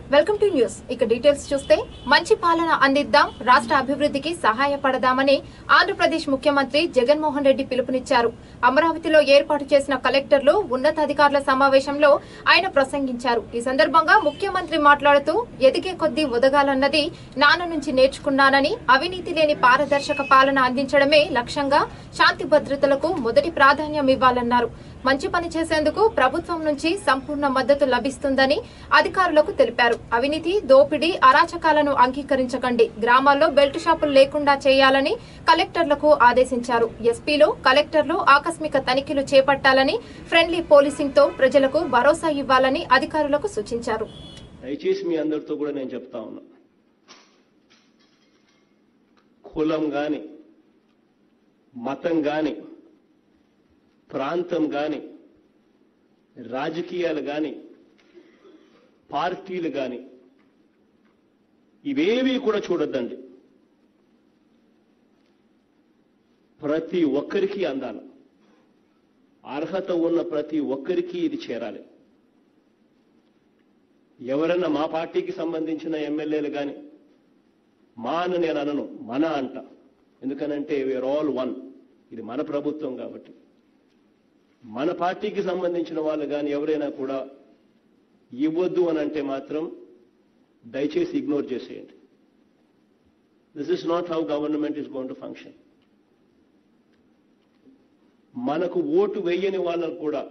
Welcome to news ఇక details చూస్తే మంచి పాలన అందిద్దాం రాష్ట్ర అభివృద్ధికి సహాయపడదామని ఆంధ్రప్రదేశ్ ముఖ్యమంత్రి జగన్మోహన్ రెడ్డి పిలుపునిచ్చారు అమరావతిలో ఏర్పాటు చేసిన కలెక్టర్లు ఉన్నతాధికారుల సమావేశంలో ఆయన ప్రసంగించారు ఈ సందర్భంగా ముఖ్యమంత్రి మాట్లాడుతూ ఎదిగే కొద్దీ ఒదగాలన్నది నాన్న నుంచి నేర్చుకున్నానని అవినీతి లేని పారదర్శక పాలన అందించడమే లక్ష్యంగా శాంతి భద్రతలకు మొదటి ప్రాధాన్యం ఇవ్వాలన్నారు మంచి పని చేసేందుకు ప్రభుత్వం నుంచి సంపూర్ణ మద్దతు లభిస్తుందని అధికారులకు తెలిపారు అవినీతి దోపిడీ అరాచకాలను అంగీకరించకండి గ్రామాల్లో బెల్ట్ షాపులు లేకుండా చేయాలని కలెక్టర్లకు ఆదేశించారు ఎస్పీలు కలెక్టర్లు ఆకస్మిక తనిఖీలు చేపట్టాలని ఫ్రెండ్లీ పోలీసింగ్ తో ప్రజలకు భరోసా ఇవ్వాలని అధికారులకు సూచించారు దయచేసి మీ అందరితో కూడా నేను చెప్తా ఉన్నా కులం గాని మతం గాని ప్రాంతం గాని రాజకీయాలు గాని పార్టీలు గాని ఇవేవి కూడా చూడొద్దండి ప్రతి ఒక్కరికి అందాలి అర్హత ఉన్న ప్రతి ఒక్కరికి ఇది చేరాలి ఎవరన్నా మా పార్టీకి సంబంధించిన ఎమ్మెల్యేలు కానీ మా అని నేను అనను మన అంట ఎందుకనంటే వీఆర్ ఆల్ వన్ ఇది మన ప్రభుత్వం కాబట్టి మన పార్టీకి సంబంధించిన వాళ్ళు కానీ ఎవరైనా కూడా ఇవ్వద్దు అని అంటే మాత్రం దయచేసి ఇగ్నోర్ చేసేయండి this is not how government is going to function మనకు ఓటు వేయని వాళ్ళకు కూడా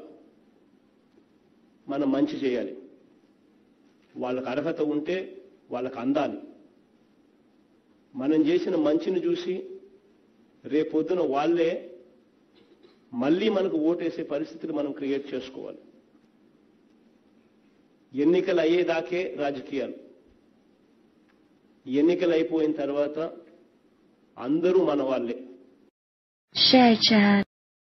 మనం మంచి చేయాలి వాళ్ళకు అర్హత ఉంటే వాళ్ళకు అందాలి మనం చేసిన మంచిని చూసి రేపొద్దున వాళ్ళే మళ్ళీ మనకు ఓటేసే పరిస్థితిని మనం క్రియేట్ చేసుకోవాలి ఎన్నికలు అయ్యేదాకే రాజకీయాలు ఎన్నికలు అయిపోయిన తర్వాత అందరూ మన వాళ్ళే Share chat.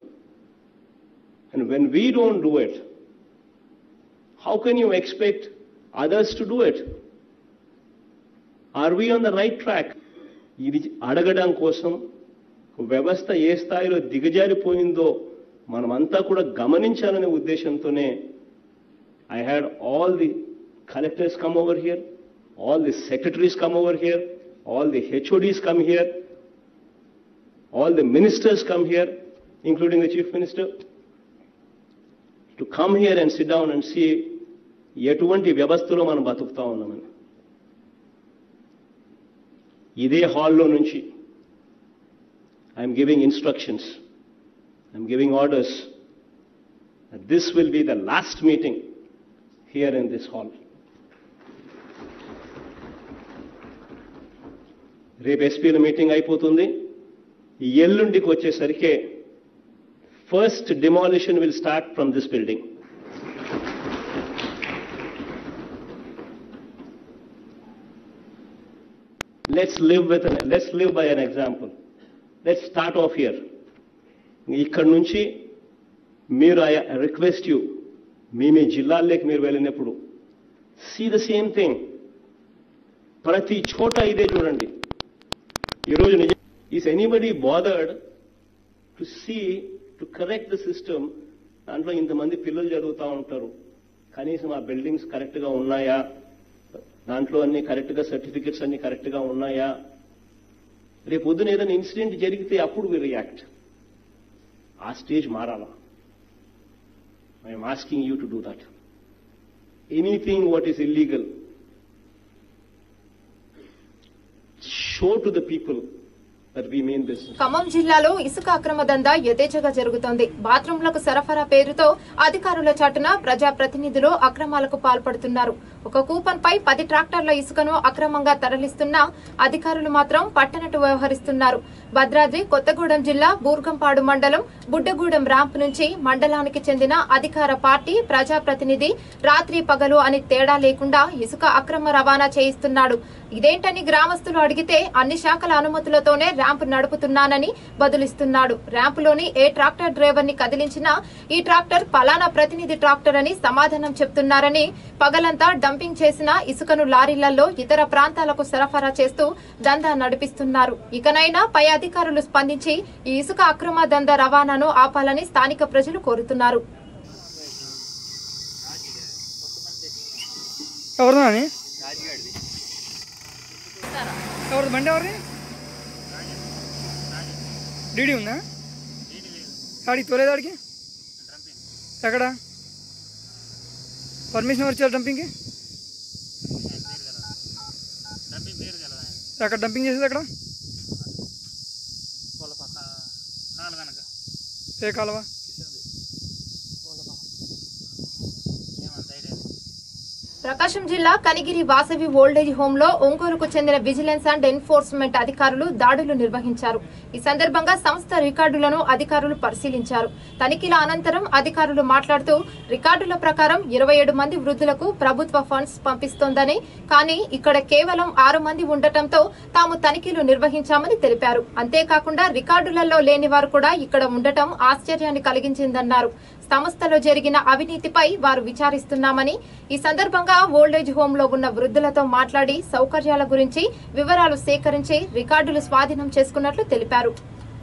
And when we don't do it, how can you expect others to do it? Are we on the right track? ఇది అడగడం కోసం వ్యవస్థ ఏ స్థాయిలో దిగజారిపోయిందో మనమంతా కూడా గమనించాలనే ఉద్దేశంతోనే I had all the collectors come over here all the secretaries come over here all the HODs come here all the ministers come here including the chief minister to come here and sit down and see ఎటువంటి వ్యవస్థలో మనం బతుకుతా ఉన్నామని ఇదే హాల్లో నుంచి I'm giving instructions I'm giving orders this will be the last meeting here in this hall రేపు ఎస్పీల మీటింగ్ అయిపోతుంది ఎల్లుండికి వచ్చేసరికి first demolition will start from this building let's live with let's live by an example let's start off here ఇక్కడ నుంచి మీరు I request you మీ మీ జిల్లాల్లోకి మీరు వెళ్ళినప్పుడు సీ ద సేమ్ థింగ్ ప్రతి చోట ఇదే చూడండి ఈరోజు నిజం is anybody bothered to see to correct the system దాంట్లో ఇంతమంది పిల్లలు చదువుతూ ఉంటారు కనీసం ఆ బిల్డింగ్స్ కరెక్ట్గా ఉన్నాయా దాంట్లో అన్ని కరెక్ట్గా సర్టిఫికెట్స్ అన్ని కరెక్ట్గా ఉన్నాయా రేపు పొద్దున ఏదైనా ఇన్సిడెంట్ జరిగితే అప్పుడు వి రియాక్ట్ ఆ స్టేజ్ మారాలా I'm asking you to do that anything what is illegal show to the people that we mean business Khammam జిల్లాలో ఇసుక అక్రమ దందా యథేచ్ఛగా జరుగుతోంది బాత్రూంలకు సరఫరా పేరుతో అధికారుల చాటున ప్రజా ప్రతినిధులు అక్రమాలకు పాల్పడుతున్నారు ఒక కూపన్ పై పది ట్రాక్టర్ల ఇసుకను అక్రమంగా తరలిస్తున్నా అధికారులు మాత్రం పట్టనట్టు వ్యవహరిస్తున్నారు భద్రాద్రి కొత్తగూడెం జిల్లా బూర్గంపాడు మండలం బుడ్డగూడెం ర్యాంప్ నుంచి మండలానికి చెందిన అధికార పార్టీ ప్రజాప్రతినిధి రాత్రి పగలు అని తేడా లేకుండా ఇసుక అక్రమ రవాణా చేయిస్తున్నాడు ఇదేంటని గ్రామస్తులు అడిగితే అన్ని శాఖల అనుమతులతోనే ర్యాంప్ నడుపుతున్నానని బదులిస్తున్నాడు ర్యాంపులోని ఏ ట్రాక్టర్ డ్రైవర్ ని కదిలించినా ఈ ట్రాక్టర్ పలానా ప్రతినిధి ట్రాక్టర్ అని సమాధానం చెప్తున్నారని పగలంతా డంపింగ్ చేసిన ఇసుకను లారీలలో ఇతర ప్రాంతాలకు సరఫరా చేస్తూ దందా నడిపిస్తున్నారు ఇకనైనా పై అధికారులు స్పందించి ఈ ఇసుక అక్రమ దందా రవాణాను ఆపాలని స్థానిక ప్రజలు కోరుతున్నారు ఎవరు నాని ఎవరిది బండి ఎవరిది డీడీ ఉందా ఆడికి తోలేదు ఆడికి ఎక్కడ పర్మిషన్ ఎవరు ఇచ్చారు డంపింగ్కి ఎక్కడ డంపింగ్ చేసేది ఎక్కడ ఏ కాలువ ప్రకాశం జిల్లా కనిగిరి వాసవి ఓల్డేజ్ హోమ్ లో ఒంగోలుకు చెందిన విజిలెన్స్ అండ్ ఎన్ఫోర్స్మెంట్ అధికారులు దాడులు నిర్వహించారు ఈ సందర్భంగా సంస్థ రికార్డులను అధికారులు పరిశీలించారు తనిఖీల అనంతరం అధికారులు మాట్లాడుతూ రికార్డుల ప్రకారం ఇరవై ఏడు మంది వృద్ధులకు ప్రభుత్వ ఫండ్స్ పంపిస్తోందని కానీ ఇక్కడ కేవలం ఆరు మంది ఉండటంతో తాము తనిఖీలు నిర్వహించామని తెలిపారు అంతేకాకుండా రికార్డులలో లేని వారు కూడా ఇక్కడ ఉండటం ఆశ్చర్యాన్ని కలిగించిందన్నారు సంస్థలో జరిగిన అవినీతిపై వారు విచారిస్తున్నామని ఈ సందర్భంగా ఓల్డేజ్ హోమ్ లో ఉన్న వృద్ధులతో మాట్లాడి సౌకర్యాల గురించి వివరాలు సేకరించి రికార్డులు స్వాధీనం చేసుకున్నట్లు తెలిపారు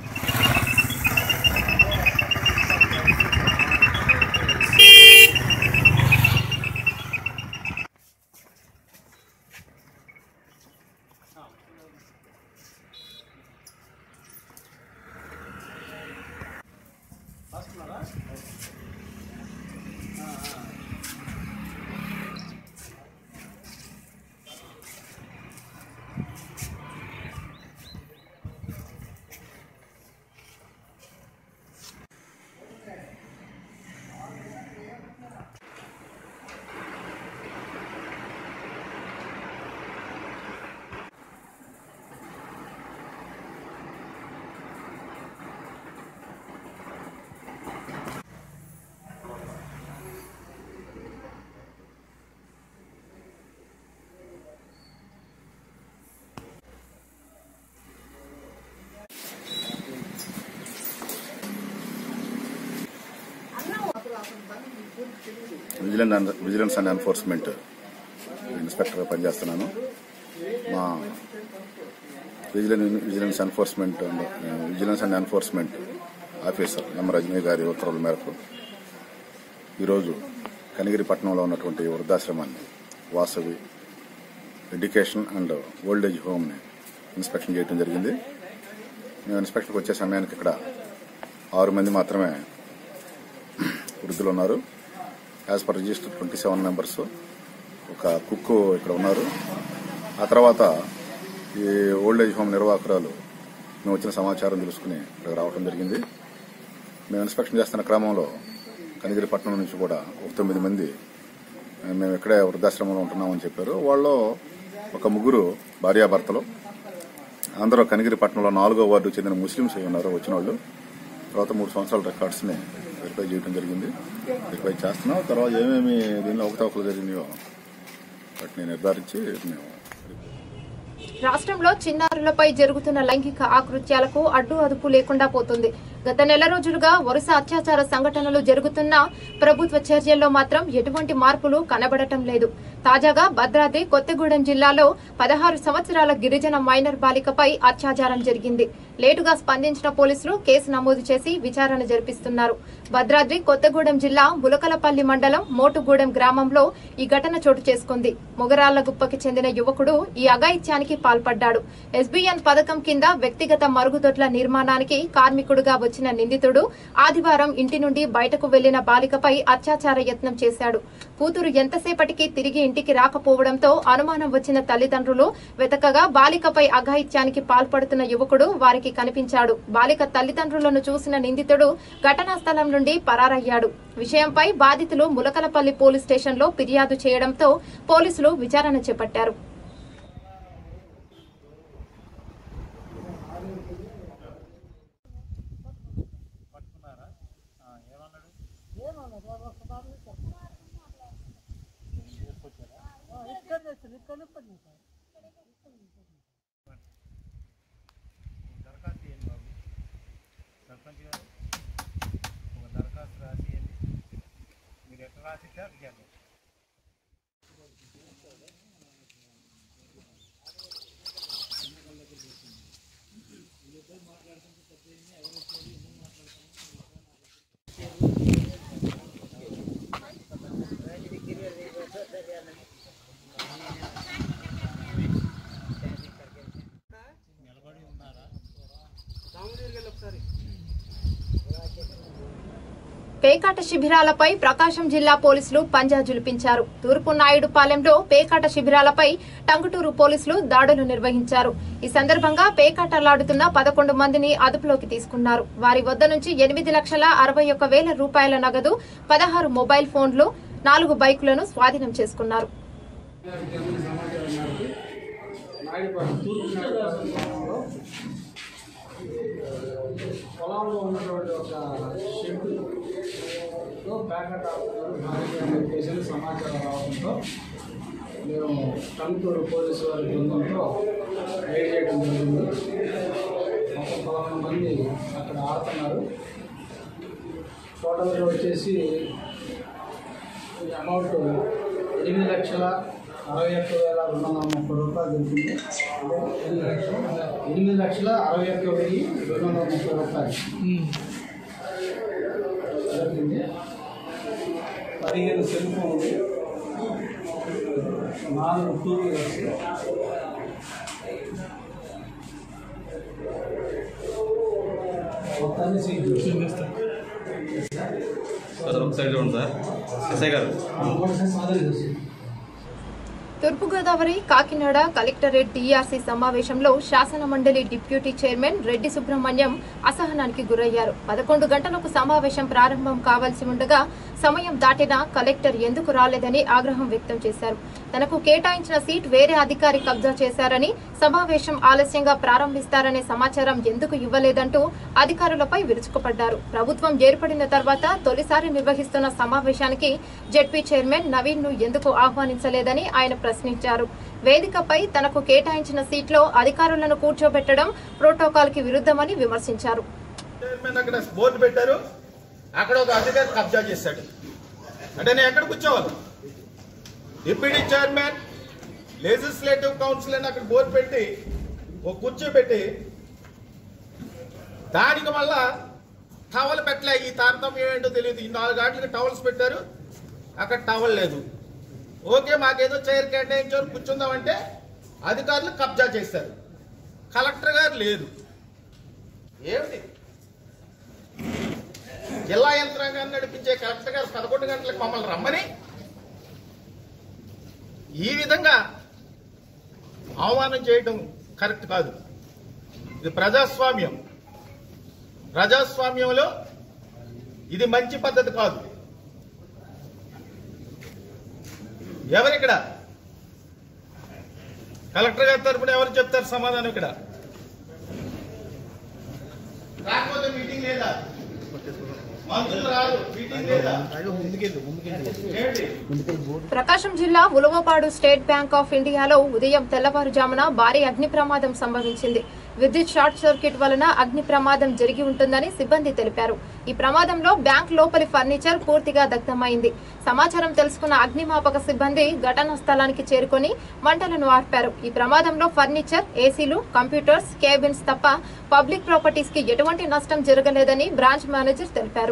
vigilance and vigilance and enforcement ఇన్స్పెక్టర్గా పనిచేస్తున్నాను మా vigilance vigilance enforcement and vigilance and enforcement officer M Rajani గారి ఉత్తర్వుల మేరకు ఈరోజు కనిగిరి పట్టణంలో ఉన్నటువంటి వృద్ధాశ్రమాన్ని వాసవి ఎడ్యుకేషన్ అండ్ ఓల్డేజ్ హోమ్ని ఇన్స్పెక్షన్ చేయడం జరిగింది మేము ఇన్స్పెక్షన్కి వచ్చే సమయానికి ఇక్కడ ఆరు మంది మాత్రమే వృద్ధులు ఉన్నారు as per register twenty seven members ఒక కుక్ ఇక్కడ ఉన్నారు ఆ తర్వాత ఈ ఓల్డ్ ఏజ్ హోమ్ నిర్వాహకురాలు మేము వచ్చిన సమాచారం తెలుసుకుని ఇక్కడ రావడం జరిగింది మేము ఇన్స్పెక్షన్ చేస్తున్న క్రమంలో కనిగిరి పట్టణం నుంచి కూడా ఒక తొమ్మిది మంది మేము ఇక్కడే వృద్ధాశ్రమంలో ఉంటున్నామని చెప్పారు వాళ్ళు ఒక ముగ్గురు భార్యాభర్తలు అందరూ కనిగిరి పట్టణంలో నాలుగో వార్డుకు చెందిన ముస్లింస్ అయి ఉన్నారు వచ్చిన వాళ్ళు తర్వాత మూడు సంవత్సరాల రికార్డ్స్ని వెరిఫై చేయడం జరిగింది వెరిఫై చేస్తున్నాం తర్వాత ఏమేమి దీనిలో అవకతవకలు జరిగినాయో వాటిని నిర్ధారించి మేము రాష్ట్రంలో చిన్నారులపై జరుగుతున్న లైంగిక ఆకృత్యాలకు అడ్డు అదుపు లేకుండా పోతుంది గత నెల రోజులుగా వరుస అత్యాచార సంఘటనలు జరుగుతున్నా ప్రభుత్వ చర్యల్లో మాత్రం ఎటువంటి మార్పులు కనబడటం లేదు తాజాగా భద్రాద్రి కొత్తగూడెం జిల్లాలో పదహారు సంవత్సరాల గిరిజన మైనర్ బాలికపై అత్యాచారం జరిగింది లేటుగా స్పందించిన పోలీసులు కేసు నమోదు చేసి విచారణ జరిపిస్తున్నారు భద్రాద్రి కొత్తగూడెం జిల్లా ములకలపల్లి మండలం మోటుగూడెం గ్రామంలో ఈ ఘటన చోటు చేసుకుంది మొగరాళ్లగుప్పకి చెందిన యువకుడు ఈ అఘాయిత్యానికి పాల్పడ్డాడు ఎస్బీఎన్ పథకం కింద వ్యక్తిగత మరుగుదొడ్ల నిర్మాణానికి కార్మికుడుగా వచ్చిన నిందితుడు ఆదివారం ఇంటి నుండి బయటకు వెళ్లిన బాలికపై అత్యాచార యత్నం చేశాడు కూతురు ఎంతసేపటికి తిరిగి ఇంటికి రాకపోవడంతో అనుమానం వచ్చిన తల్లిదండ్రులు వెతకగా బాలికపై అఘాయిత్యానికి పాల్పడుతున్న యువకుడు వారికి కనిపించాడు బాలిక తల్లిదండ్రులను చూసిన నిందితుడు ఘటనా స్థలం నుండి పరారయ్యాడు విషయంపై బాధితులు ములకలపల్లి పోలీస్ స్టేషన్లో ఫిర్యాదు చేయడంతో పోలీసులు విచారణ చేపట్టారు దరఖాస్తు చేయండి బాబు సర్పంచ్ గారు ఒక దరఖాస్తు రాసి మీరు ఎట్లా రాసిస్తే అది చేద్దాం పేకాట శిబిరాలపై ప్రకాశం జిల్లా పోలీసులు పంజా జులిపించారు తూర్పు నాయుడుపాలెంలో పేకాట శిబిరాలపై టంగుటూరు పోలీసులు దాడులు నిర్వహించారు ఈ సందర్భంగా పేకాటలాడుతున్న పదకొండు మందిని అదుపులోకి తీసుకున్నారు వారి వద్ద నుంచి ఎనిమిది లక్షల అరవై ఒక్క వేల రూపాయల నగదు పదహారు మొబైల్ ఫోన్లు నాలుగు బైకులను స్వాధీనం చేసుకున్నారు జరిగిన సమాచారం మేరకు నాయుడుపాలెం తూర్పు నాయుడుపాలెం గ్రామంలో పొలంలో ఉన్నటువంటి ఒక షెడ్లో ప్యాకెట్ ఆపుతున్నారు భారీగా అని చెప్పేసి సమాచారం రావడంతో మేము కంటూరు పోలీసు వారి బృందంతో రైడ్ చేయడం జరిగింది మొత్తం పదకొండు మంది అక్కడ ఆడుతున్నారు టోటల్గా వచ్చేసి ఈ అమౌంట్ ఎనిమిది లక్షల అరవై ఒక్క వేల రెండు వందల ముప్పై రూపాయలు దొరికింది ఎనిమిది లక్షల ఎనిమిది లక్షల అరవై ఒక్క వెయ్యి రెండు వందల ముప్పై రూపాయలు దొరికింది పదిహేను సెల్ ఫోన్లు నాలుగు టూ వీలర్స్ మొత్తాన్ని సీజ్ చేస్తాం సార్ ఒక సైడ్ చూడండి సార్ ఎస్ఐ గారు సాధన చేస్తాం తూర్పుగోదావరి కాకినాడ కలెక్టరేట్ టీఆర్సీ సమావేశంలో శాసన మండలి డిప్యూటీ చైర్మన్ రెడ్డి సుబ్రహ్మణ్యం అసహనానికి గురయ్యారు పదకొండు గంటలకు సమావేశం ప్రారంభం కావాల్సి ఉండగా సమయం దాటినా కలెక్టర్ ఎందుకు రాలేదని ఆగ్రహం వ్యక్తం చేశారు తనకు కేటాయించిన సీట్ వేరే అధికారి కబ్జా చేశారని సమావేశం ఆలస్యంగా ప్రారంభిస్తారనే సమాచారం ఎందుకు ఇవ్వలేదంటూ అధికారులపై విరుచుకుపడ్డారు ప్రభుత్వం ఏర్పడిన తర్వాత తొలిసారి నిర్వహిస్తున్న సమావేశానికి జెడ్పీ చైర్మన్ నవీన్ ను ఎందుకు ఆహ్వానించలేదని ఆయన ప్రశ్నించారు వేదికపై తనకు కేటాయించిన సీట్లో అధికారులను కూర్చోబెట్టడం ప్రోటోకాల్ కి విరుద్ధమని విమర్శించారు చైర్మన్ అక్కడ బోర్డు పెట్టారు అక్కడ ఒక అధికారి కబ్జా చేశాడు అంటే నేను ఎక్కడ కూర్చోవాలి డిప్యూటీ చైర్మన్ లెజిస్లేటివ్ కౌన్సిల్ అని అక్కడ బోర్డు పెట్టి ఒక కుర్చీ పెట్టి దానికి మళ్ళా టవల్ పెట్టలే ఈ తారతమ్యం ఏంటో తెలియదు ఈ నాలుగు గంటలకి టవల్స్ పెట్టారు అక్కడ టవల్ లేదు ఓకే మాకేదో చైర్ కేటాయించారు కూర్చుందామంటే అధికారులు కబ్జా చేశారు కలెక్టర్ గారు లేదు ఏమిటి జిల్లా యంత్రాంగాన్ని నడిపించే కలెక్టర్ గారు పదకొండు గంటలకు మమ్మల్ని రమ్మని ఈ విధంగా అవమానం చేయడం కరెక్ట్ కాదు ఇది ప్రజాస్వామ్యం ప్రజాస్వామ్యంలో ఇది మంచి పద్ధతి కాదు ఎవరిక్కడ కలెక్టర్ గారి తరపున ఎవరు చెప్తారు సమాధానం ఇక్కడ రాకపోతే మీటింగ్ లేదా మంత్రులు రారు మీటింగ్ లేదా ఏంటి ప్రకాశం జిల్లా ఉలవపాడు స్టేట్ బ్యాంక్ ఆఫ్ ఇండియాలో ఉదయం తెల్లవారుజామున భారీ అగ్ని ప్రమాదం సంభవించింది విద్యుత్ షార్ట్ సర్క్యూట్ వలన అగ్ని ప్రమాదం జరిగి ఉంటుందని సిబ్బంది తెలిపారు ఈ ప్రమాదంలో బ్యాంక్ లోపలి ఫర్నిచర్ పూర్తిగా దగ్ధమైంది సమాచారం తెలుసుకున్న అగ్నిమాపక సిబ్బంది ఘటనా స్థలానికి చేరుకొని మంటలను ఆర్పారు ఈ ప్రమాదంలో ఫర్నిచర్ ఏసీలు కంప్యూటర్స్ కేబిన్స్ తప్ప పబ్లిక్ ప్రాపర్టీస్ కి ఎటువంటి నష్టం జరగలేదని బ్రాంచ్ మేనేజర్ తెలిపారు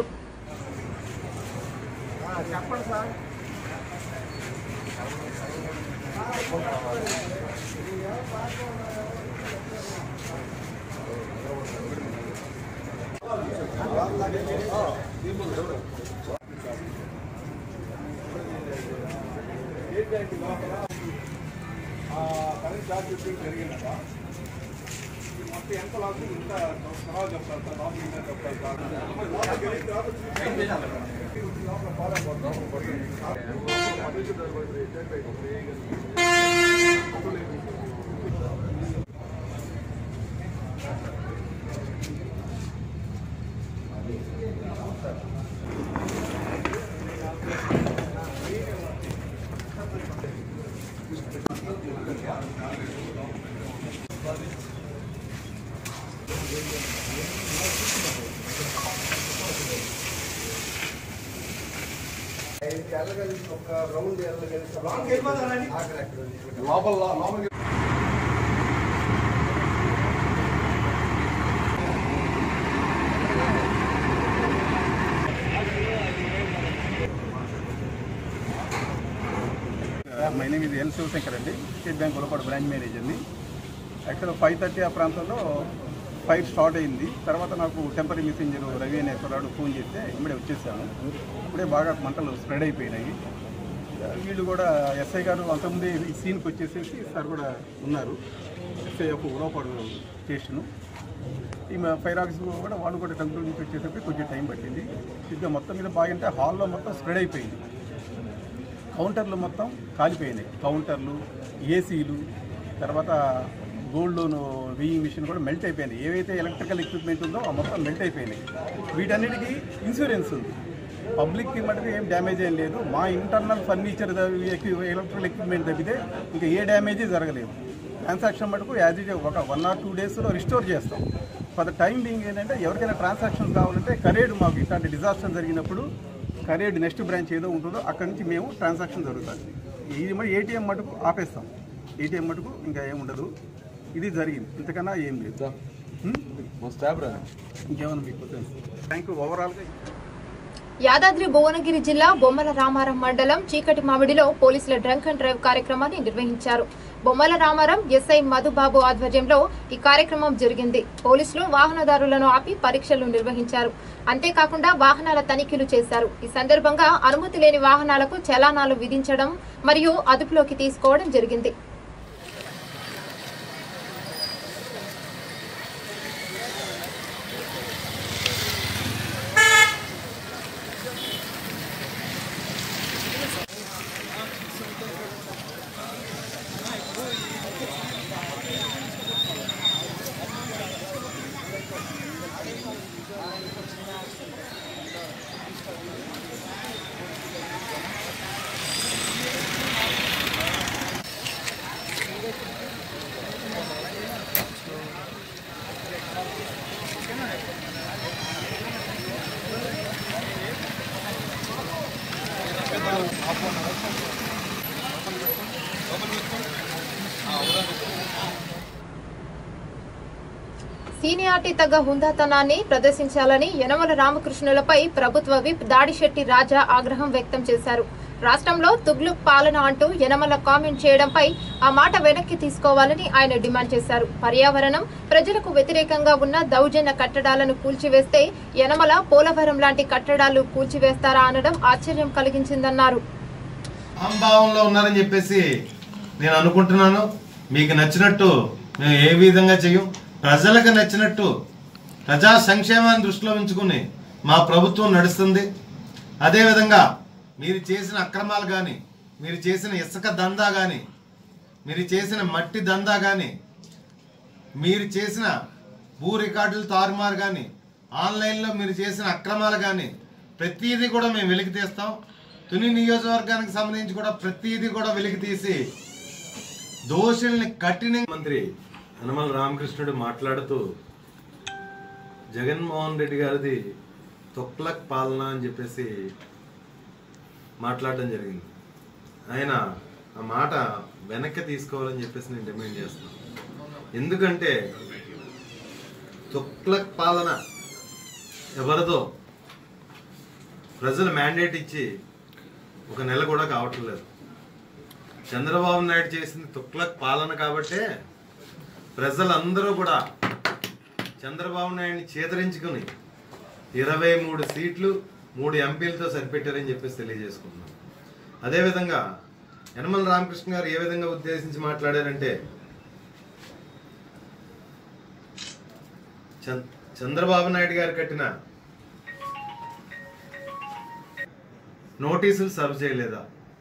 మై నేమ్ ఇది ఎల్ శివశంకర్ అండి స్టేట్ బ్యాంక్ ఉలపాడు బ్రాంచ్ మేనేజర్ని యాక్చువల్ ఫైవ్ థర్టీ ఆ ప్రాంతంలో ఫైర్ స్టార్ట్ అయింది తర్వాత నాకు టెంపరీ మెసెంజర్ రవి అనే కుర్రాడు ఫోన్ చేస్తే ఇమ్మడే వచ్చేసాను ఇప్పుడే బాగా మంటలు స్ప్రెడ్ అయిపోయినాయి వీళ్ళు కూడా ఎస్ఐ గారు అంతకుముందే ఈ సీన్కి వచ్చేసేసి సార్ కూడా ఉన్నారు ఎస్ఐ ఒక ఉలవపాడు స్టేషను ఈ మా ఫైర్ ఆఫీసర్ కూడా వాళ్ళు కూడా కంట్రోల్ నుంచి వచ్చేసరికి కొంచెం టైం పట్టింది ఇంకా మొత్తం మీద బాగంటే హాల్లో మొత్తం స్ప్రెడ్ అయిపోయింది కౌంటర్లు మొత్తం కాలిపోయినాయి కౌంటర్లు ఏసీలు తర్వాత గోల్డ్ లోన్ వెయ్యింగ్ మిషన్ కూడా మెల్ట్ అయిపోయినాయి ఏవైతే ఎలక్ట్రికల్ ఎక్విప్మెంట్ ఉందో ఆ మొత్తం మెల్ట్ అయిపోయినాయి వీటన్నిటికీ ఇన్సూరెన్స్ ఉంది పబ్లిక్కి మటుకు ఏం డ్యామేజ్ ఏం లేదు మా ఇంటర్నల్ ఫర్నిచర్ ఎలక్ట్రికల్ ఎక్విప్మెంట్ తప్పితే ఇంకా ఏ డ్యామేజ్ జరగలేదు ట్రాన్సాక్షన్ మటుకు యాజ్ ఇట్ ఒక వన్ ఆర్ టూ డేస్లో రిస్టోర్ చేస్తాం ఫర్ ద టైం బీయింగ్ ఏంటంటే ఎవరికైనా ట్రాన్సాక్షన్స్ కావాలంటే కరేడ్ మాకు ఇట్లాంటి డిజాస్టర్ జరిగినప్పుడు కరేడ్ నెక్స్ట్ బ్రాంచ్ ఏదో ఉంటుందో అక్కడి నుంచి మేము ట్రాన్సాక్షన్ జరుగుతుంది ఇది మరి ఏటీఎం మటుకు ఆపేస్తాం ఏటీఎం మటుకు ఇంకా ఏం ఉండదు ఇది జరిగింది ఇంతకన్నా ఏం లేదు ఇంకేమన్నా మీకు థ్యాంక్ యూ ఓవరాల్గా యాదాద్రి భువనగిరి జిల్లా బొమ్మల రామారం మండలం చీకటి మామిడిలో పోలీసుల డ్రంక్ అండ్ డ్రైవ్ కార్యక్రమాన్ని నిర్వహించారు బొమ్మల రామారం ఎస్ఐ మధుబాబు ఆధ్వర్యంలో ఈ కార్యక్రమం జరిగింది పోలీసులు వాహనదారులను ఆపి పరీక్షలు నిర్వహించారు అంతేకాకుండా వాహనాల తనిఖీలు చేశారు ఈ సందర్భంగా అనుమతి లేని వాహనాలకు చలానాలు విధించడం మరియు అదుపులోకి తీసుకోవడం జరిగింది సీనియారిటీ తగ్గ హుందాతనాన్ని ప్రదర్శించాలని యనమల రామకృష్ణులపై ప్రభుత్వ విప్ దాడిశెట్టి రాజా ఆగ్రహం వ్యక్తం చేశారు రాష్ట్రంలో తుగ్లుక్ పాలన అంటూ యనమల కామెంట్ చేయడంపై ఆ మాట వెనక్కి తీసుకోవాలని ఆయన డిమాండ్ చేశారు పర్యావరణం ప్రజలకు వ్యతిరేకంగా ఉన్న దౌర్జన్య కట్టడాలను కూల్చివేస్తే యనమల పోలవరం లాంటి కట్టడాలు కూల్చివేస్తారా అనడం ఆశ్చర్యం కలిగించిందన్నారు అహంభావంలో ఉన్నారని చెప్పేసి నేను అనుకుంటున్నాను మీకు నచ్చినట్టు మేము ఏ విధంగా చెయ్యం ప్రజలకు నచ్చినట్టు ప్రజా సంక్షేమాన్ని దృష్టిలో ఉంచుకుని మా ప్రభుత్వం నడుస్తుంది అదేవిధంగా మీరు చేసిన అక్రమాలు కానీ మీరు చేసిన ఇసుక దందా కానీ మీరు చేసిన మట్టి దందా కానీ మీరు చేసిన భూ రికార్డులు తారుమారు కానీ ఆన్లైన్లో మీరు చేసిన అక్రమాలు కానీ ప్రతిదీ కూడా మేము వెలికి తీస్తాం తుని నియోజకవర్గానికి సంబంధించి కూడా ప్రతిదీ కూడా వెలికి తీసి దోషుల్ని కఠిన మంత్రి యనమల రామకృష్ణుడు మాట్లాడుతూ జగన్మోహన్ రెడ్డి గారిది తొక్లక్ పాలన అని చెప్పేసి మాట్లాడడం జరిగింది ఆయన ఆ మాట వెనక్కి తీసుకోవాలని చెప్పేసి నేను డిమాండ్ చేస్తున్నాను ఎందుకంటే తొక్లక్ పాలన ఎవరిదో ప్రజలు మ్యాండేట్ ఇచ్చి ఒక నెల కూడా కావట్లేదు చంద్రబాబు నాయుడు చేసింది తుక్లక్ పాలన కాబట్టే ప్రజలందరూ కూడా చంద్రబాబు నాయుడిని చేతరించుకుని ఇరవై మూడు సీట్లు మూడు ఎంపీలతో సరిపెట్టారని చెప్పేసి తెలియజేసుకుంటున్నాం అదేవిధంగా యనమల రామకృష్ణ గారు ఏ విధంగా ఉద్దేశించి మాట్లాడారంటే చంద్ర చంద్రబాబు నాయుడు గారు కట్టిన నోటీసులు సర్వ్ చేయలేదా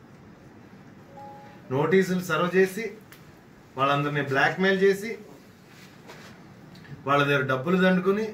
నోటీసులు సర్వ్ చేసి వాళ్ళందరినీ బ్లాక్మెయిల్ చేసి వాళ్ళ దగ్గర డబ్బులు దండుకుని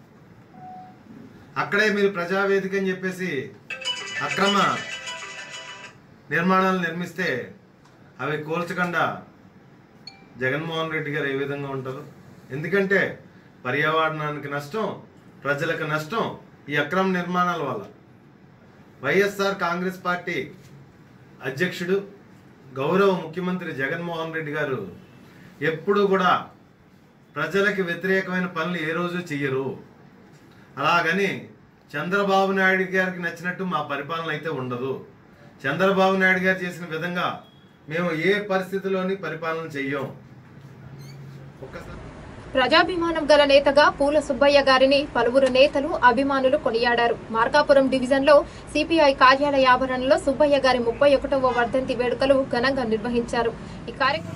అక్కడే మీరు ప్రజావేదిక అని చెప్పేసి అక్రమ నిర్మాణాలు నిర్మిస్తే అవి కూల్చకుండా జగన్మోహన్ రెడ్డి గారు ఏ విధంగా ఉంటారు ఎందుకంటే పర్యావరణానికి నష్టం ప్రజలకు నష్టం ఈ అక్రమ నిర్మాణాల వల్ల వైఎస్ఆర్ కాంగ్రెస్ పార్టీ అధ్యక్షుడు గౌరవ ముఖ్యమంత్రి జగన్మోహన్ రెడ్డి గారు ఎప్పుడూ కూడా ప్రజలకు వ్యతిరేకమైన పనులు ఏ రోజు చెయ్యరు అలాగని చంద్రబాబు నాయుడు గారికి నచ్చినట్టు మా పరిపాలన అయితే ఉండదు చంద్రబాబు నాయుడు గారు చేసిన విధంగా మేము ఏ పరిస్థితిలోని పరిపాలన చెయ్యం ఒక్కసారి ప్రజాభిమానం గల నేతగా పూల సుబ్బయ్య గారిని పలువురు నేతలు అభిమానులు కొనియాడారు మార్కాపురం డివిజన్లో సిపిఐ కార్యాలయ ఆవరణలో సుబ్బయ్య గారి ముప్పై ఒకటవ వర్ధంతి వేడుకలు ఘనంగా నిర్వహించారు ఈ కార్యక్రమం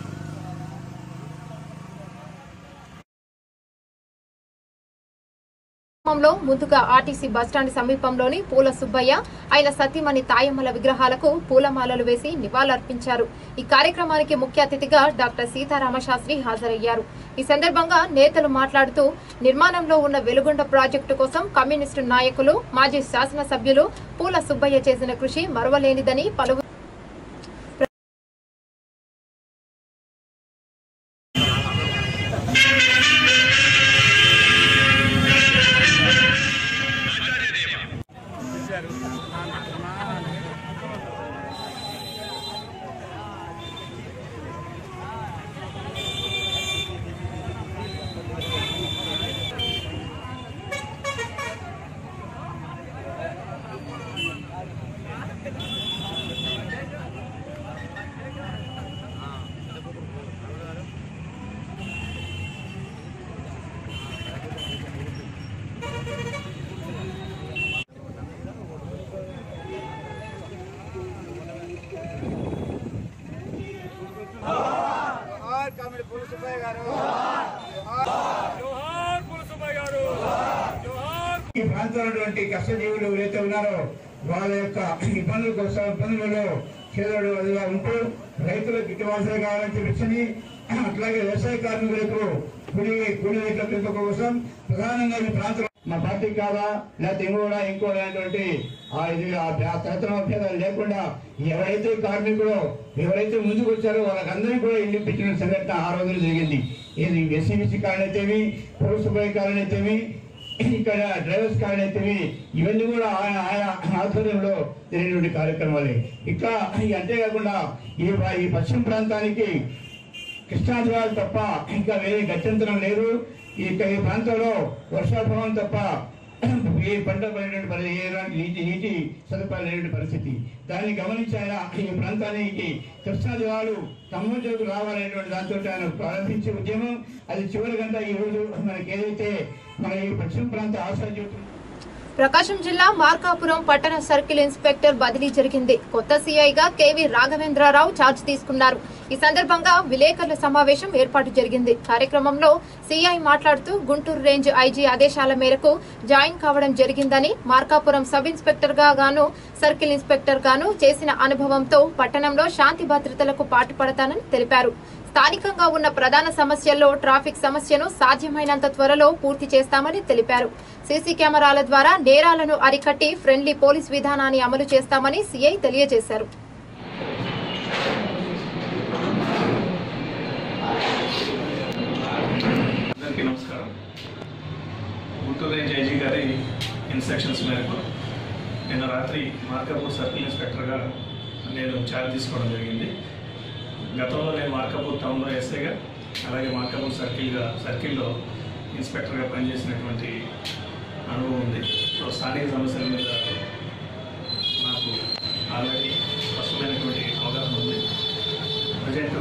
కార్యక్రమంలో ముందుగా ఆర్టీసీ బస్టాండ్ సమీపంలోని పూల సుబ్బయ్య ఆయన సతీమణి తాయమ్మల విగ్రహాలకు పూలమాలలు వేసి నివాళులర్పించారు ఈ కార్యక్రమానికి ముఖ్య అతిథిగా డాక్టర్ సీతారామ శాస్త్రి హాజరయ్యారు ఈ సందర్భంగా నేతలు మాట్లాడుతూ నిర్మాణంలో ఉన్న వెలుగొండ ప్రాజెక్టు కోసం కమ్యూనిస్టు నాయకులు మాజీ శాసనసభ్యులు పూల సుబ్బయ్య చేసిన కృషి మరవలేనిదని పలువురు ఈ ప్రాంతంలో ఉన్నటువంటి కష్టజీవులు ఎవరైతే ఉన్నారో వాళ్ళ యొక్క ఇబ్బందుల కోసం ఇబ్బందులలో చేదోడు అదిగా ఉంటూ రైతులకు గిట్టుబాటు కావాలని చెప్పి అట్లాగే వ్యవసాయ కార్మికులకు కూలి కూలి రేట్ల పెంపకం కోసం ప్రధానంగా ఈ ప్రాంతంలో మా పార్టీ కాదా లేకపోతే ఇంకోడా ఇంకోడా అనేటువంటి ఆ ఇది ఆ తరతమ భేదాలు లేకుండా ఎవరైతే కార్మికులు ఎవరైతే ముందుకు వచ్చారో వాళ్ళకందరికీ కూడా ఇల్లు పెట్టిన సంఘటన ఆ రోజులు జరిగింది ఇది ఎస్సీబీసీ కారణైతేమి ప్రభుత్వ కారణైతేమి ఇక్కడ డ్రైవర్స్ కార్డ్ అయితేవి ఇవన్నీ కూడా ఆయన ఆయన ఆధ్వర్యంలో జరిగినటువంటి కార్యక్రమాలే ఇంకా ఈ అంతేకాకుండా ఈ ఈ పశ్చిమ ప్రాంతానికి కృష్ణా జలాలు తప్ప ఇంకా వేరే గత్యంతరం లేదు ఈ ఈ ప్రాంతంలో వర్షాభావం తప్ప ఏ పంట పడినటువంటి పరి- ఏ ఎలాంటి నీటి నీటి సదుపాయాలు లేనటువంటి పరిస్థితి దాన్ని గమనించి ఆయన ఈ ప్రాంతానికి కృష్ణా జలాలు తమ్ముడికి రావాలనేటువంటి దాంతో ఆయన ప్రారంభించే ఉద్యమం అది చివరి గంట ఈ రోజు మనకి ఏదైతే మన ఈ పశ్చిమ ప్రాంత ఆశాజ్యోతులు ప్రకాశం జిల్లా మార్కాపురం పట్టణ సర్కిల్ ఇన్స్పెక్టర్ బదిలీ జరిగింది కొత్త సీఐగా కేవీ రాఘవేంద్రరావు ఛార్జ్ తీసుకున్నారు ఈ సందర్భంగా విలేకరుల సమావేశం ఏర్పాటు జరిగింది కార్యక్రమంలో సీఐ మాట్లాడుతూ గుంటూరు రేంజ్ ఐజీ ఆదేశాల మేరకు జాయిన్ కావడం జరిగిందని మార్కాపురం సబ్ ఇన్స్పెక్టర్ గా గాను సర్కిల్ ఇన్స్పెక్టర్ గాను చేసిన అనుభవంతో పట్టణంలో శాంతి భద్రతలకు పాటుపడతానని తెలిపారు స్థానికంగా ఉన్న ప్రధాన సమస్యల్లో ట్రాఫిక్ సమస్యను సాధ్యమైనంత త్వరలో పూర్తి చేస్తామని తెలిపారు సీసీ కెమెరాల ద్వారా నేరాలను అరికట్టి ఫ్రెండ్లీ పోలీస్ విధానాన్ని అమలు చేస్తామని సీఐ తెలియజేశారు అందరికీ నమస్కారం గుంటూరు రేంజ్ ఐజీ గారి ఇన్స్ట్రక్షన్స్ మేరకు నిన్న రాత్రి మార్కాపూర్ సర్కిల్ ఇన్స్పెక్టర్గా నేను ఛార్జ్ తీసుకోవడం జరిగింది గతంలో నేను మార్కాపూర్ టౌన్లో ఎస్ఐగా అలాగే మార్కాపూర్ సర్కిల్గా సర్కిల్లో ఇన్స్పెక్టర్గా పనిచేసినటువంటి అనుభవం ఉంది సో స్థానిక సమస్యల మీద నాకు ఆల్రెడీ స్పష్టమైనటువంటి అవగాహన ఉంది ప్రజెంట్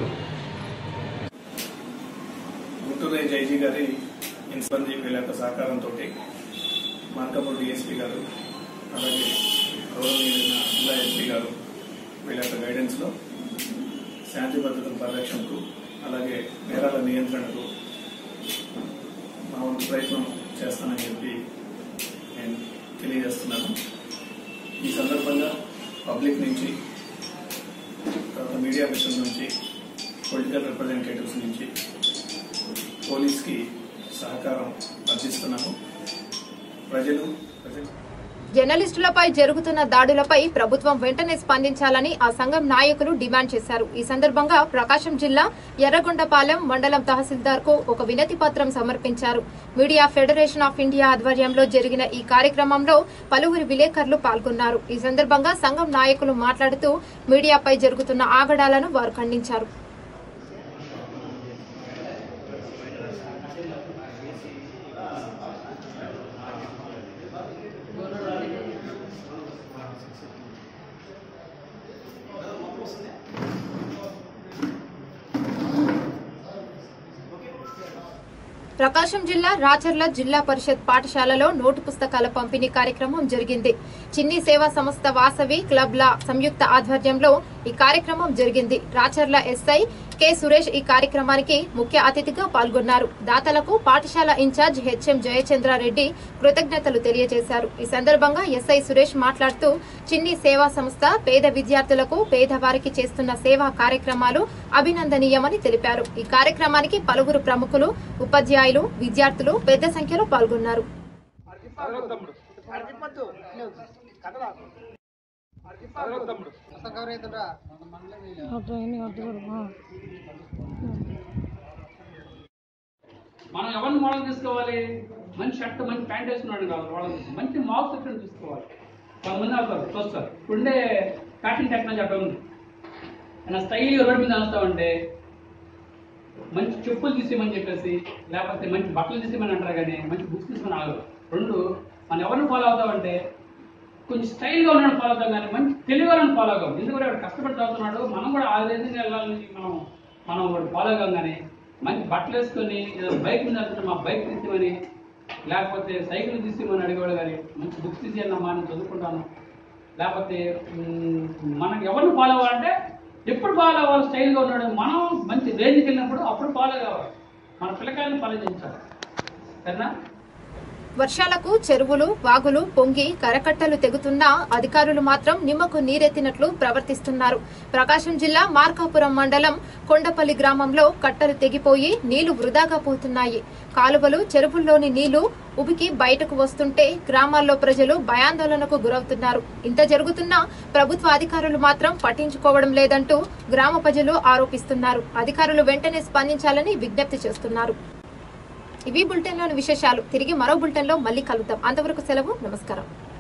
గుంటూరు రేంజ్ ఐజీ గారి ఇన్స్పంది వీళ్ళ యొక్క సహకారంతో మార్కాపూర్ డిఎస్పీ గారు అలాగే గౌరవనీయులైన జిల్లా ఎస్పీ గారు వీళ్ళ యొక్క గైడెన్స్లో శాంతి భద్రతల పరిరక్షణకు అలాగే నేరాల నియంత్రణకు మా వంతు ప్రయత్నం చేస్తానని చెప్పి నేను తెలియజేస్తున్నాను ఈ సందర్భంగా పబ్లిక్ నుంచి తర్వాత మీడియా మిషన్ నుంచి పొలిటికల్ రిప్రజెంటేటివ్స్ నుంచి పోలీస్కి సహకారం అందిస్తున్నాము ప్రజలు ప్రజలు జర్నలిస్టులపై జరుగుతున్న దాడులపై ప్రభుత్వం వెంటనే స్పందించాలని ఆ సంఘం నాయకులు డిమాండ్ చేశారు ఈ సందర్భంగా ప్రకాశం జిల్లా ఎర్రగొండపాలెం మండలం తహసీల్దార్ కు ఒక వినతి పత్రం సమర్పించారు మీడియా ఫెడరేషన్ ఆఫ్ ఇండియా ఆధ్వర్యంలో జరిగిన ఈ కార్యక్రమంలో పలువురు విలేకరులు పాల్గొన్నారు ఈ సందర్భంగా సంఘం నాయకులు మాట్లాడుతూ మీడియాపై జరుగుతున్న ఆగడాలను వారు ఖండించారు ప్రకాశం జిల్లా రాచర్ల జిల్లా పరిషత్ పాఠశాలలో నోటు పుస్తకాల పంపిణీ కార్యక్రమం జరిగింది చిన్ని సేవా సంస్థ వాసవి క్లబ్ల సంయుక్త ఆధ్వర్యంలో ఈ కార్యక్రమం జరిగింది రాచర్ల ఎస్ఐ కె సురేష్ ఈ కార్యక్రమానికి ముఖ్య అతిథిగా పాల్గొన్నారు దాతలకు పాఠశాల ఇన్ఛార్జ్ హెచ్ఎం జయచంద్రారెడ్డి కృతజ్ఞతలు తెలియజేశారు ఈ సందర్భంగా ఎస్ఐ సురేష్ మాట్లాడుతూ చిన్ని సేవా సంస్థ పేద విద్యార్థులకు పేదవారికి చేస్తున్న సేవా కార్యక్రమాలు అభినందనీయమని తెలిపారు ఈ కార్యక్రమానికి పలువురు ప్రముఖులు ఉపాధ్యాయులు విద్యార్థులు పెద్ద సంఖ్యలో పాల్గొన్నారు మనం ఎవరిని మోడల్ తీసుకోవాలి మంచి షర్ట్ మంచి ప్యాంట్ వేసుకున్నాడు కాదు వాళ్ళని మంచి మార్క్స్ ఎక్కడ తీసుకోవాలి కొంతమంది అవుతారు చూస్తారు ఇప్పుడుండే ఫ్యాషన్ టెక్నాలజీ అక్కడ ఉంది ఆయన స్టైల్ రోడ్ మీద వస్తామంటే మంచి చెప్పులు తీసేయమని చెప్పేసి లేకపోతే మంచి బట్టలు తీసేయమని అంటారు కానీ మంచి బుక్స్ తీసుకుని ఆగరు రెండు మనం ఎవరిని ఫాలో అవుతామంటే కొంచెం స్టైల్గా ఉన్నాడు ఫాలో అవుతాం కానీ మంచి తెలివిగాలను ఫాలో అవుతాం ఎందుకంటే వాడు కష్టపడి చదువుతున్నాడు మనం కూడా ఆ విధంగా వెళ్ళాలని మనం మనం వాడు ఫాలో అవ్వం కానీ మంచి బట్టలు వేసుకొని ఏదో బైక్ మీద వెళ్తుంటే మా బైక్ తీసేమని లేకపోతే సైకిల్ తీసేమని అడిగేవాడు కానీ మంచి బుక్స్ తీసేయమ్మా నేను చదువుకుంటాను లేకపోతే మ్, మనకి ఎవరిని ఫాలో అవ్వాలంటే ఎప్పుడు ఫాలో అవ్వాలి స్టైల్గా ఉన్నాడు మనం మంచి రేంజ్కి వెళ్ళినప్పుడు అప్పుడు ఫాలో కావాలి మన పిల్లకాయలను ఫాలో చేయించాలి సరేనా వర్షాలకు చెరువులు వాగులు పొంగి కరకట్టలు తెగుతున్నా అధికారులు మాత్రం నిమ్మకు నీరెత్తినట్లు ప్రవర్తిస్తున్నారు ప్రకాశం జిల్లా మార్కాపురం మండలం కొండపల్లి గ్రామంలో కట్టలు తెగిపోయి నీళ్లు వృధాగా పోతున్నాయి కాలువలు చెరువుల్లోని నీళ్లు ఉబికి బయటకు వస్తుంటే గ్రామాల్లో ప్రజలు భయాందోళనకు గురవుతున్నారు ఇంత జరుగుతున్నా ప్రభుత్వ అధికారులు మాత్రం పట్టించుకోవడం లేదంటూ గ్రామ ప్రజలు ఆరోపిస్తున్నారు అధికారులు వెంటనే స్పందించాలని విజ్ఞప్తి చేస్తున్నారు ఇవి బులెటిన్లోని విశేషాలు తిరిగి మరో బులెటిన్లో మళ్ళీ కలుద్దాం అంతవరకు సెలవు నమస్కారం